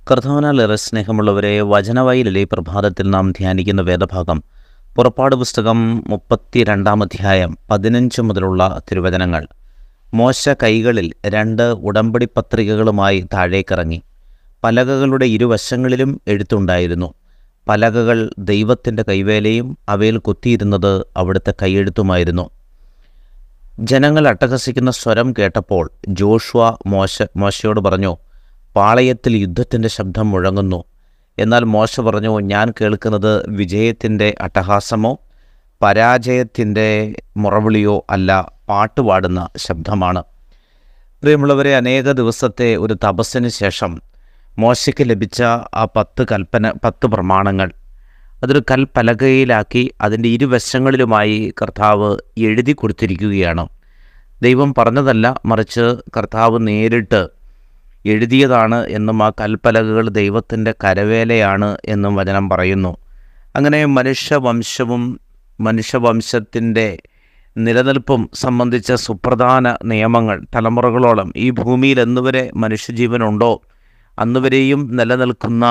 കർത്താവിനാലേറെ സ്നേഹമുള്ളവരെ വചനവയിലെ പ്രഭാതത്തിൽ നാം ധ്യാനിക്കുന്ന വേദഭാഗം പുറപ്പാട് പുസ്തകം മുപ്പത്തിരണ്ടാം അധ്യായം പതിനഞ്ച് മുതലുള്ള തിരുവചനങ്ങൾ മോശ കൈകളിൽ രണ്ട് ഉടമ്പടി പത്രികകളുമായി താഴേക്കിറങ്ങി പലകകളുടെ ഇരുവശങ്ങളിലും എഴുത്തുണ്ടായിരുന്നു പലകകൾ ദൈവത്തിൻ്റെ കൈവേലയും അവയിൽ കുത്തിയിരുന്നത് അവിടുത്തെ കൈയെഴുത്തുമായിരുന്നു ജനങ്ങൾ അട്ടഹസിക്കുന്ന സ്വരം കേട്ടപ്പോൾ ജോഷുവ മോശ മോശയോട് പറഞ്ഞു പാളയത്തിൽ യുദ്ധത്തിൻ്റെ ശബ്ദം മുഴങ്ങുന്നു എന്നാൽ മോശ പറഞ്ഞു ഞാൻ കേൾക്കുന്നത് വിജയത്തിൻ്റെ അട്ടഹാസമോ പരാജയത്തിൻ്റെ മുറവിളിയോ അല്ല പാട്ടുപാടുന്ന ശബ്ദമാണ് പ്രിയമുള്ളവരെ അനേക ദിവസത്തെ ഒരു തപസ്സിന് ശേഷം മോശയ്ക്ക് ലഭിച്ച ആ പത്ത് കൽപ്പന പത്ത് പ്രമാണങ്ങൾ അതൊരു കൽപ്പലകയിലാക്കി അതിൻ്റെ ഇരുവശങ്ങളിലുമായി കർത്താവ് എഴുതി കൊടുത്തിരിക്കുകയാണ് ദൈവം പറഞ്ഞതല്ല മറിച്ച് കർത്താവ് നേരിട്ട് എഴുതിയതാണ് എന്നും ആ കൽപ്പലകകൾ ദൈവത്തിൻ്റെ കരവേലയാണ് എന്നും വചനം പറയുന്നു അങ്ങനെ മനുഷ്യവംശവും മനുഷ്യവംശത്തിൻ്റെ നിലനിൽപ്പും സംബന്ധിച്ച സുപ്രധാന നിയമങ്ങൾ തലമുറകളോളം ഈ ഭൂമിയിൽ എന്നുവരെ മനുഷ്യജീവനുണ്ടോ അന്നുവരെയും നിലനിൽക്കുന്ന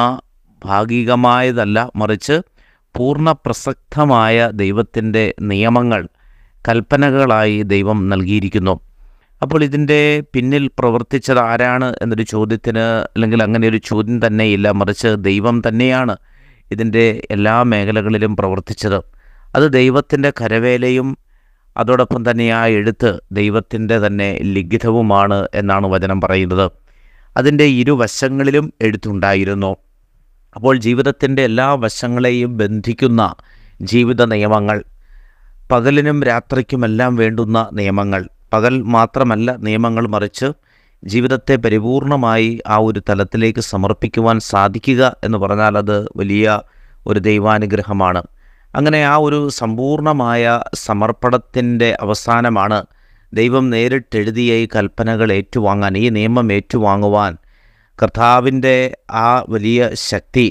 ഭാഗികമായതല്ല മറിച്ച് പൂർണ്ണ പ്രസക്തമായ ദൈവത്തിൻ്റെ നിയമങ്ങൾ കൽപ്പനകളായി ദൈവം നൽകിയിരിക്കുന്നു അപ്പോൾ ഇതിൻ്റെ പിന്നിൽ പ്രവർത്തിച്ചത് ആരാണ് എന്നൊരു ചോദ്യത്തിന് അല്ലെങ്കിൽ അങ്ങനെ ഒരു ചോദ്യം തന്നെയില്ല മറിച്ച് ദൈവം തന്നെയാണ് ഇതിൻ്റെ എല്ലാ മേഖലകളിലും പ്രവർത്തിച്ചത് അത് ദൈവത്തിൻ്റെ കരവേലയും അതോടൊപ്പം തന്നെ ആ എഴുത്ത് ദൈവത്തിൻ്റെ തന്നെ ലിഖിതവുമാണ് എന്നാണ് വചനം പറയുന്നത് അതിൻ്റെ ഇരുവശങ്ങളിലും എഴുത്തുണ്ടായിരുന്നു അപ്പോൾ ജീവിതത്തിൻ്റെ എല്ലാ വശങ്ങളെയും ബന്ധിക്കുന്ന ജീവിത നിയമങ്ങൾ പകലിനും രാത്രിക്കുമെല്ലാം വേണ്ടുന്ന നിയമങ്ങൾ പകൽ മാത്രമല്ല നിയമങ്ങൾ മറിച്ച് ജീവിതത്തെ പരിപൂർണമായി ആ ഒരു തലത്തിലേക്ക് സമർപ്പിക്കുവാൻ സാധിക്കുക എന്ന് പറഞ്ഞാൽ അത് വലിയ ഒരു ദൈവാനുഗ്രഹമാണ് അങ്ങനെ ആ ഒരു സമ്പൂർണമായ സമർപ്പണത്തിൻ്റെ അവസാനമാണ് ദൈവം നേരിട്ടെഴുതിയ ഈ കൽപ്പനകൾ ഏറ്റുവാങ്ങാൻ ഈ നിയമം ഏറ്റുവാങ്ങുവാൻ കർത്താവിൻ്റെ ആ വലിയ ശക്തി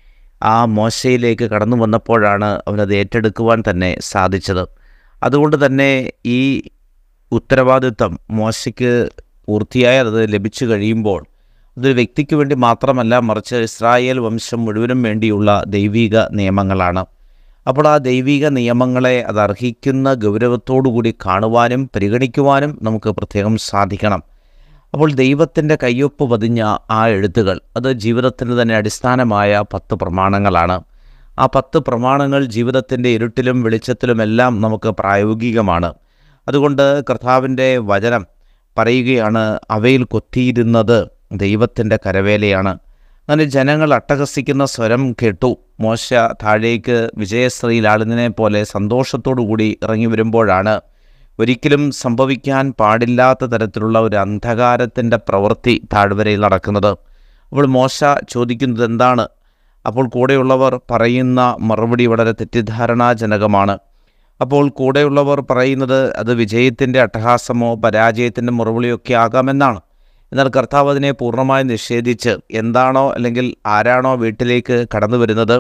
ആ മോശയിലേക്ക് കടന്നു വന്നപ്പോഴാണ് അവനത് ഏറ്റെടുക്കുവാൻ തന്നെ സാധിച്ചത് അതുകൊണ്ട് തന്നെ ഈ ഉത്തരവാദിത്വം മോശയ്ക്ക് പൂർത്തിയായി അത് ലഭിച്ചു കഴിയുമ്പോൾ അതൊരു വ്യക്തിക്ക് വേണ്ടി മാത്രമല്ല മറിച്ച് ഇസ്രായേൽ വംശം മുഴുവനും വേണ്ടിയുള്ള ദൈവിക നിയമങ്ങളാണ് അപ്പോൾ ആ ദൈവിക നിയമങ്ങളെ അത് അർഹിക്കുന്ന ഗൗരവത്തോടുകൂടി കാണുവാനും പരിഗണിക്കുവാനും നമുക്ക് പ്രത്യേകം സാധിക്കണം അപ്പോൾ ദൈവത്തിൻ്റെ കയ്യൊപ്പ് പതിഞ്ഞ ആ എഴുത്തുകൾ അത് ജീവിതത്തിന് തന്നെ അടിസ്ഥാനമായ പത്ത് പ്രമാണങ്ങളാണ് ആ പത്ത് പ്രമാണങ്ങൾ ജീവിതത്തിൻ്റെ ഇരുട്ടിലും വെളിച്ചത്തിലുമെല്ലാം നമുക്ക് പ്രായോഗികമാണ് അതുകൊണ്ട് കർത്താവിൻ്റെ വചനം പറയുകയാണ് അവയിൽ കൊത്തിയിരുന്നത് ദൈവത്തിൻ്റെ കരവേലയാണ് അങ്ങനെ ജനങ്ങൾ അട്ടഹസിക്കുന്ന സ്വരം കേട്ടു മോശ താഴേക്ക് വിജയശ്രീലാളിനെ പോലെ സന്തോഷത്തോടു കൂടി ഇറങ്ങി വരുമ്പോഴാണ് ഒരിക്കലും സംഭവിക്കാൻ പാടില്ലാത്ത തരത്തിലുള്ള ഒരു അന്ധകാരത്തിൻ്റെ പ്രവൃത്തി താഴ്വരയിൽ നടക്കുന്നത് അപ്പോൾ മോശ ചോദിക്കുന്നത് എന്താണ് അപ്പോൾ കൂടെയുള്ളവർ പറയുന്ന മറുപടി വളരെ തെറ്റിദ്ധാരണാജനകമാണ് അപ്പോൾ കൂടെയുള്ളവർ പറയുന്നത് അത് വിജയത്തിൻ്റെ അട്ടഹാസമോ പരാജയത്തിൻ്റെ മുറവിളിയൊക്കെ ആകാമെന്നാണ് എന്നാൽ കർത്താവ് അതിനെ പൂർണ്ണമായി നിഷേധിച്ച് എന്താണോ അല്ലെങ്കിൽ ആരാണോ വീട്ടിലേക്ക് കടന്നു വരുന്നത്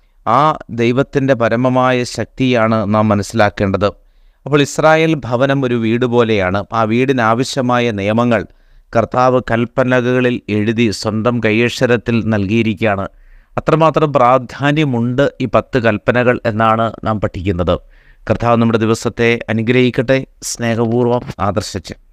ആ ദൈവത്തിൻ്റെ പരമമായ ശക്തിയാണ് നാം മനസ്സിലാക്കേണ്ടത് അപ്പോൾ ഇസ്രായേൽ ഭവനം ഒരു വീട് പോലെയാണ് ആ വീടിനാവശ്യമായ നിയമങ്ങൾ കർത്താവ് കൽപ്പനകളിൽ എഴുതി സ്വന്തം കൈയക്ഷരത്തിൽ നൽകിയിരിക്കുകയാണ് അത്രമാത്രം പ്രാധാന്യമുണ്ട് ഈ പത്ത് കൽപ്പനകൾ എന്നാണ് നാം പഠിക്കുന്നത് കർത്താവ് നമ്മുടെ ദിവസത്തെ അനുഗ്രഹിക്കട്ടെ സ്നേഹപൂർവ്വം ആദർശിച്ച്